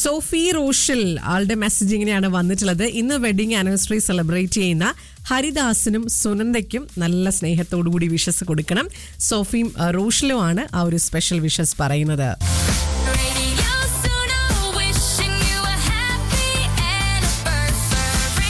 സോഫി റോഷിൽ ആളുടെ മെസ്സേജ് ഇങ്ങനെയാണ് വന്നിട്ടുള്ളത് ഇന്ന് വെഡിങ് ആനിവേഴ്സറി സെലിബ്രേറ്റ് ചെയ്യുന്ന ഹരിദാസിനും സുനന്ദയ്ക്കും നല്ല സ്നേഹത്തോടു കൂടി വിഷസ് കൊടുക്കണം സോഫിയും ആ, റോഷിലുമാണ് ആ ഒരു സ്പെഷ്യൽ വിഷസ് പറയുന്നത് Radio Suno, wishing you a happy anniversary.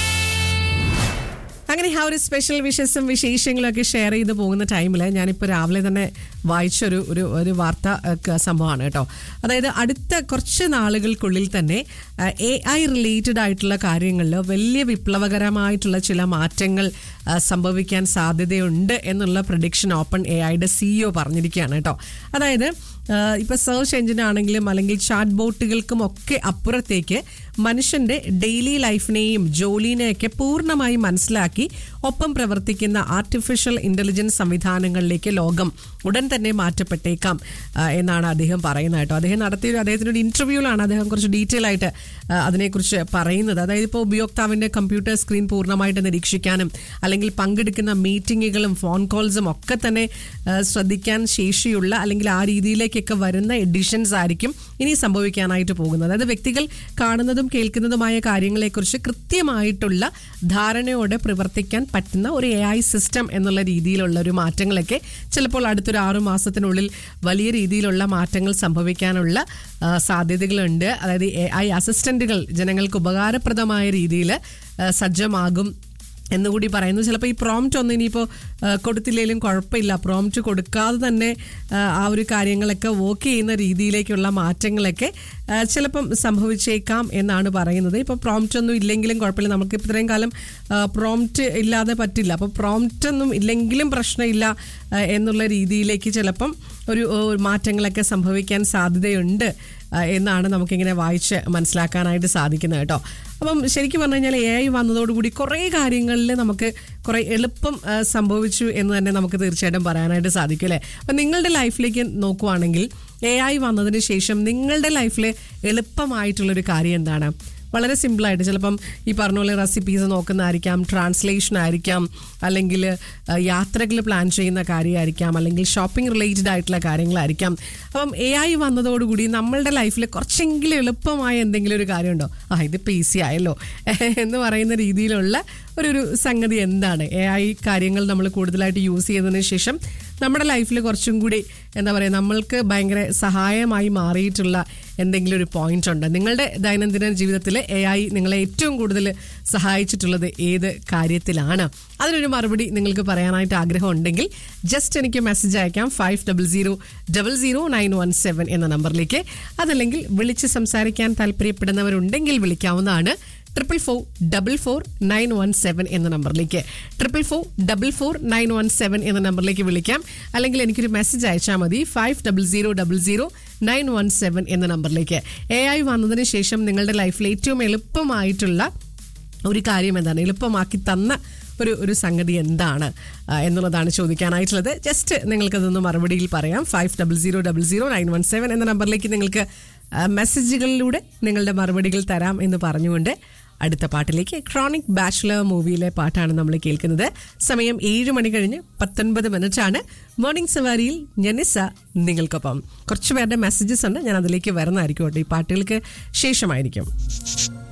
അങ്ങനെ ആ ഒരു സ്പെഷ്യൽ വിഷസും വിശേഷങ്ങളും ഒക്കെ ഷെയർ ചെയ്ത് പോകുന്ന ടൈമിൽ ഞാനിപ്പോൾ രാവിലെ തന്നെ വായിച്ചൊരു ഒരു ഒരു വാർത്ത ഒക്കെ സംഭവമാണ് കേട്ടോ അതായത് അടുത്ത കുറച്ച് നാളുകൾക്കുള്ളിൽ തന്നെ എ ഐ റിലേറ്റഡ് ആയിട്ടുള്ള കാര്യങ്ങളിൽ വലിയ വിപ്ലവകരമായിട്ടുള്ള ചില മാറ്റങ്ങൾ ആ, സംഭവിക്കാൻ സാധ്യതയുണ്ട് എന്നുള്ള പ്രഡിക്ഷൻ ഓപ്പൺ എ ഐയുടെ സിഇഒ പറഞ്ഞിരിക്കുകയാണ് കേട്ടോ അതായത് ആഹ് ഇപ്പൊ സെർച്ച് എഞ്ചിൻ ആണെങ്കിലും അല്ലെങ്കിൽ ചാറ്റ് ബോട്ടുകൾക്കും ഒക്കെ അപ്പുറത്തേക്ക് മനുഷ്യന്റെ ഡെയിലി ലൈഫിനെയും ജോലിനെയൊക്കെ പൂർണ്ണമായി മനസ്സിലാക്കി ഒപ്പം പ്രവർത്തിക്കുന്ന ആർട്ടിഫിഷ്യൽ ഇന്റലിജൻസ് സംവിധാനങ്ങളിലേക്ക് ലോകം ഉടൻ തന്നെ മാറ്റപ്പെട്ടേക്കാം ആഹ് എന്നാണ് അദ്ദേഹം പറയുന്നത് കേട്ടോ അദ്ദേഹം നടത്തിയ ഒരു അദ്ദേഹത്തിൻ്റെ ഒരു ഇന്റർവ്യൂവിലാണ് അദ്ദേഹം കുറച്ച് ഡീറ്റെയിൽ ആയിട്ട് ആഹ് അതിനെക്കുറിച്ച് പറയുന്നത് അതായത് ഇപ്പോൾ ഉപയോക്താവിന്റെ കമ്പ്യൂട്ടർ സ്ക്രീൻ പൂർണ്ണമായിട്ട് നിരീക്ഷിക്കാനും അല്ലെങ്കിൽ പങ്കെടുക്കുന്ന മീറ്റിങ്ങുകളും ഫോൺ കോൾസും ഒക്കെ തന്നെ ആഹ് ശ്രദ്ധിക്കാൻ ശേഷിയുള്ള അല്ലെങ്കിൽ ആ രീതിയിലേക്കൊക്കെ വരുന്ന എഡിഷൻസ് ആയിരിക്കും ഇനി സംഭവിക്കാനായിട്ട് പോകുന്നത് അതായത് വ്യക്തികൾ കാണുന്നതും കേൾക്കുന്നതുമായ കാര്യങ്ങളെക്കുറിച്ച് കൃത്യമായിട്ടുള്ള ധാരണയോടെ പ്രവർത്തിക്കാൻ പറ്റുന്ന ഒരു എ ഐ സിസ്റ്റം എന്നുള്ള രീതിയിലുള്ള ഒരു മാറ്റങ്ങളൊക്കെ ചിലപ്പോൾ അടുത്തൊരു ആറു മാസത്തിനുള്ളിൽ വലിയ രീതിയിലുള്ള മാറ്റങ്ങൾ സംഭവിക്കാനുള്ള ആ, സാധ്യതകളുണ്ട് അതായത് എ ഐ അസിസ്റ്റന്റുകൾ ജനങ്ങൾക്ക് ഉപകാരപ്രദമായ രീതിയിൽ സജ്ജമാകും എന്നുകൂടി പറയുന്നു ചിലപ്പോൾ ഈ പ്രോംപ്റ്റ് ഒന്നും ഇനിയിപ്പോൾ കൊടുത്തില്ലെങ്കിലും കുഴപ്പമില്ല പ്രോംപ്റ്റ് കൊടുക്കാതെ തന്നെ ആ, ആ ഒരു കാര്യങ്ങളൊക്കെ വർക്ക് ചെയ്യുന്ന രീതിയിലേക്കുള്ള മാറ്റങ്ങളൊക്കെ ആ, ചിലപ്പം സംഭവിച്ചേക്കാം എന്നാണ് പറയുന്നത് ഇപ്പോൾ പ്രോംപ്റ്റ് ഒന്നും ഇല്ലെങ്കിലും കുഴപ്പമില്ല നമുക്ക് ഇത്രയും കാലം പ്രോംപ്റ്റ് ഇല്ലാതെ പറ്റില്ല അപ്പോൾ പ്രോംപ്റ്റ് ഒന്നും ഇല്ലെങ്കിലും പ്രശ്നമില്ല ആ, എന്നുള്ള രീതിയിലേക്ക് ചിലപ്പം ഒരു ഓ, മാറ്റങ്ങളൊക്കെ സംഭവിക്കാൻ സാധ്യതയുണ്ട് ആ, എന്നാണ് നമുക്കിങ്ങനെ വായിച്ച് മനസ്സിലാക്കാനായിട്ട് സാധിക്കുന്നത് കേട്ടോ അപ്പം ശരിക്കും പറഞ്ഞു കഴിഞ്ഞാൽ എ ഐ വന്നതോടുകൂടി കുറേ കാര്യങ്ങളിൽ നമുക്ക് കുറേ എളുപ്പം ആ, സംഭവിച്ചു എന്ന് തന്നെ നമുക്ക് തീർച്ചയായിട്ടും പറയാനായിട്ട് സാധിക്കും അല്ലേ അപ്പം നിങ്ങളുടെ ലൈഫിലേക്ക് നോക്കുവാണെങ്കിൽ എ ഐ വന്നതിന് ശേഷം നിങ്ങളുടെ ലൈഫിൽ എളുപ്പമായിട്ടുള്ളൊരു കാര്യം എന്താണ് വളരെ സിമ്പിളായിട്ട് ചിലപ്പം ഈ പറഞ്ഞ പോലെ റെസിപ്പീസ് നോക്കുന്നതായിരിക്കാം ട്രാൻസ്ലേഷൻ ആയിരിക്കാം അല്ലെങ്കിൽ യാത്രകൾ പ്ലാൻ ചെയ്യുന്ന കാര്യമായിരിക്കാം അല്ലെങ്കിൽ ഷോപ്പിംഗ് റിലേറ്റഡ് ആയിട്ടുള്ള കാര്യങ്ങളായിരിക്കാം അപ്പം എ ഐ വന്നതോടുകൂടി നമ്മളുടെ ലൈഫിൽ കുറച്ചെങ്കിലും എളുപ്പമായ എന്തെങ്കിലും ഒരു കാര്യമുണ്ടോ ആ ഇതിപ്പോൾ ഈസി ആയല്ലോ എന്ന് പറയുന്ന രീതിയിലുള്ള ഒരു ഒരു സംഗതി എന്താണ് എ ഐ കാര്യങ്ങൾ നമ്മൾ കൂടുതലായിട്ട് യൂസ് ചെയ്തതിന് ശേഷം നമ്മുടെ ലൈഫിൽ കുറച്ചും കൂടി എന്താ പറയുക നമ്മൾക്ക് ഭയങ്കര സഹായമായി മാറിയിട്ടുള്ള എന്തെങ്കിലും ഒരു പോയിന്റ് ഉണ്ട് നിങ്ങളുടെ ദൈനംദിന ജീവിതത്തിൽ എ ഐ നിങ്ങളെ ഏറ്റവും കൂടുതൽ സഹായിച്ചിട്ടുള്ളത് ഏത് കാര്യത്തിലാണ് അതിനൊരു മറുപടി നിങ്ങൾക്ക് പറയാനായിട്ട് ആഗ്രഹം ഉണ്ടെങ്കിൽ ജസ്റ്റ് എനിക്ക് മെസ്സേജ് അയക്കാം five double zero double zero nine one seven എന്ന നമ്പറിലേക്ക് അതല്ലെങ്കിൽ വിളിച്ച് സംസാരിക്കാൻ താല്പര്യപ്പെടുന്നവരുണ്ടെങ്കിൽ വിളിക്കാവുന്നതാണ് triple four double four nine one seven എന്ന നമ്പറിലേക്ക് triple four double four nine one seven എന്ന നമ്പറിലേക്ക് വിളിക്കാം അല്ലെങ്കിൽ എനിക്കൊരു മെസ്സേജ് അയച്ചാൽ മതി five double zero double zero nine one seven എന്ന നമ്പറിലേക്ക് എ ഐ വന്നതിന് ശേഷം നിങ്ങളുടെ ലൈഫിൽ ഏറ്റവും എളുപ്പമായിട്ടുള്ള ഒരു കാര്യം എന്താണ് എളുപ്പമാക്കി തന്ന ഒരു ഒരു സംഗതി എന്താണ് ആ, എന്നുള്ളതാണ് ചോദിക്കാനായിട്ടുള്ളത് ജസ്റ്റ് നിങ്ങൾക്കതൊന്ന് മറുപടിയിൽ പറയാം five double zero double zero nine one seven എന്ന നമ്പറിലേക്ക് നിങ്ങൾക്ക് ആ, മെസ്സേജുകളിലൂടെ നിങ്ങളുടെ മറുപടികൾ തരാം എന്ന് പറഞ്ഞുകൊണ്ട് അടുത്ത പാട്ടിലേക്ക് ക്രോണിക് ബാച്ചുലർ മൂവിയിലെ പാട്ടാണ് നമ്മൾ കേൾക്കുന്നത് സമയം ഏഴ് മണി കഴിഞ്ഞ് പത്തൊൻപത് മിനിറ്റ് ആണ് മോർണിംഗ് സവാരിയിൽ ഞനിസ നിങ്ങൾക്കൊപ്പം കുറച്ച് പേരുടെ മെസ്സേജസ് ഉണ്ട് ഞാൻ അതിലേക്ക് വരുന്നതായിരിക്കും കേട്ടോ ഈ പാട്ടുകൾക്ക് ശേഷമായിരിക്കും